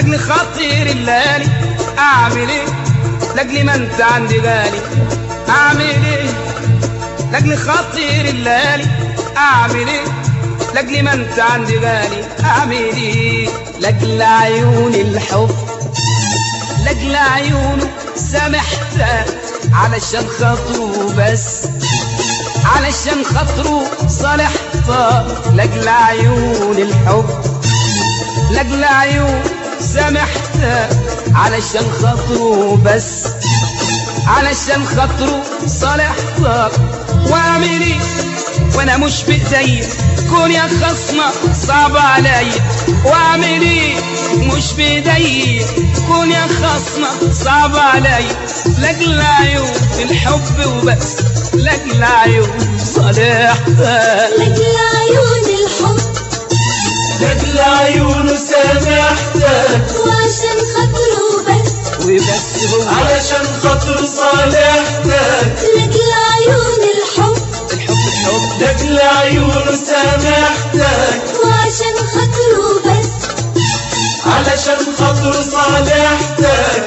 لاجل خاطر الليالي اعمل ايه لاجل ما انت عندي غالي اعمل ايه لاجل خاطر الليالي اعمل ايه لاجل ما انت عندي غالي اعمل ايه لاجل عيون الحب لاجل عيونه سامحتك علشان خاطره بس علشان خاطره صالحتك لاجل عيون الحب لاجل عيون سامحتك علشان خاطره بس علشان خاطره صالحتك واعمل ايه وانا مش بايديا كون يا خصمة صعب عليا واعمل ايه مش بايديا كون يا خصمة صعب عليا لاجل عيون الحب وبس لاجل عيون صالحتك لاجل عيون الحب لاجل عيونه سامحتك وعشان خاطره بس وبس هو علشان خاطر صالحتك لاجل عيون الحب الحب الحب لاجل عيونه سامحتك وعشان خاطره بس علشان خاطر صالحتك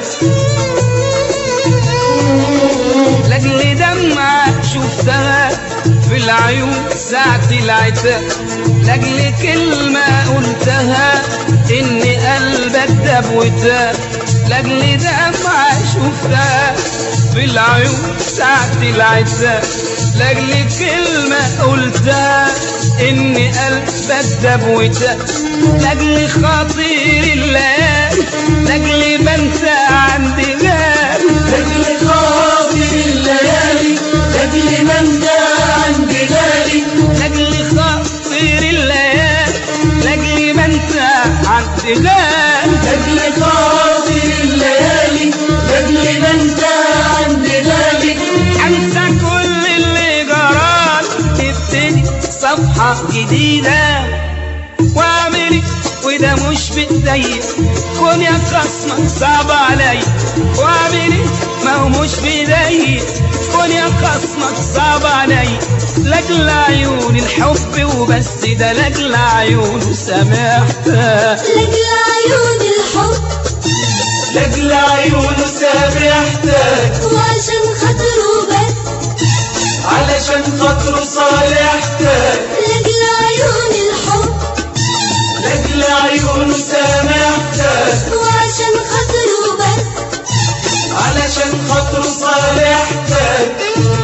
لاجل دمعة شفتها في العيون ساعة العتاب لاجل كلمة قلتها إن قلبك داب وتاب لاجل دمعة شفتها في العيون ساعة العتاب لاجل كلمة قلتها إن قلبك داب وتاب لاجل خاطر الليالي لاجل ما انت عندي غالي لاجل خاطر الليالي لاجل من ده عندي غالي لاجل خاطر الليالي لاجل ما انت عندي غالي لاجل خاطر الليالي لاجل من ده عندي غالي انسى كل اللي جرالي نبتدي صفحة جديدة واعملي وده مش بايديا كون يا خصمك صعب عليا واعملي ما هو مش بايديا كون يا خصمك صعب عليا لاجل عيون الحب وبس ده لاجل عيون سامحتك لاجل عيون الحب لاجل عيونه سامحتك وعشان خاطره بس علشان خاطره صالحتك لاجل عيون الحب لاجل عيونه سامحتك وعشان خاطره بس علشان خاطره صالحتك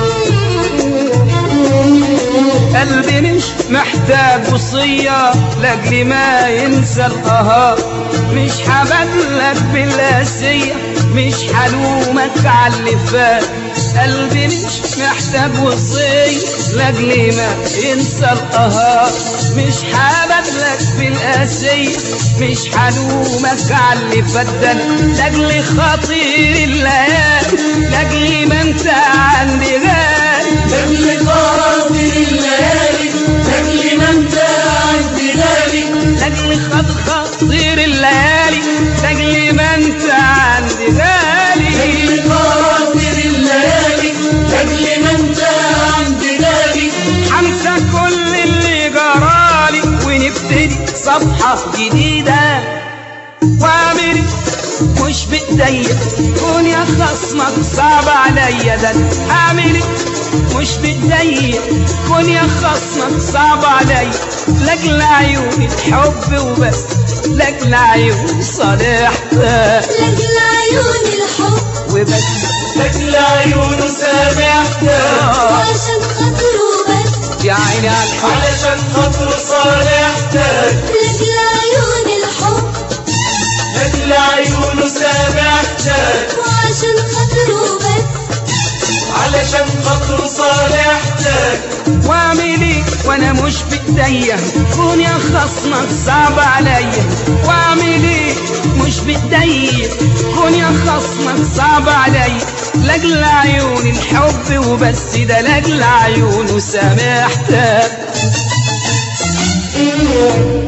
قلبي مش محتاج وصية لاجل ما ينسى القهار مش هبدلك بالقاسية مش هلومك على اللي فات قلبي مش محتاج وصية لاجل ما ينسى القهار مش هبدلك بالقاسية مش هلومك على اللي فات ده لاجل خاطر الليالي لاجل ما انت عندي غالي لاجل خاطر الليالي لاجل من ده عندي غالي لاجل خاطر خاطر الليالي لاجل ما انت عندي غالي لاجل خاطر الليالي لاجل من ده عندي غالي حنسى كل اللي جرالي ونبتدي صفحة جديدة واعمل مش بايديا كون يا خصمك صعب عليا ده اعمل مش بايديا كون يا خصمك صعب عليا لاجل عيون الحب وبس لاجل عيون صالحتك لاجل عيون الحب وبس لاجل عيونه سامحتك وعشان خاطره بس يا عيني على الحب علشان خاطره صالحتك لاجل عيون الحب لاجل عيونه سامحتك وعشان خاطره بس علشان خاطره صالحتك واعملي وانا مش بايديا كون يا خصمك صعب عليا واعملي مش بايديا كون يا خصمك صعب عليا لاجل عيون الحب وبس ده لاجل عيونه سامحتك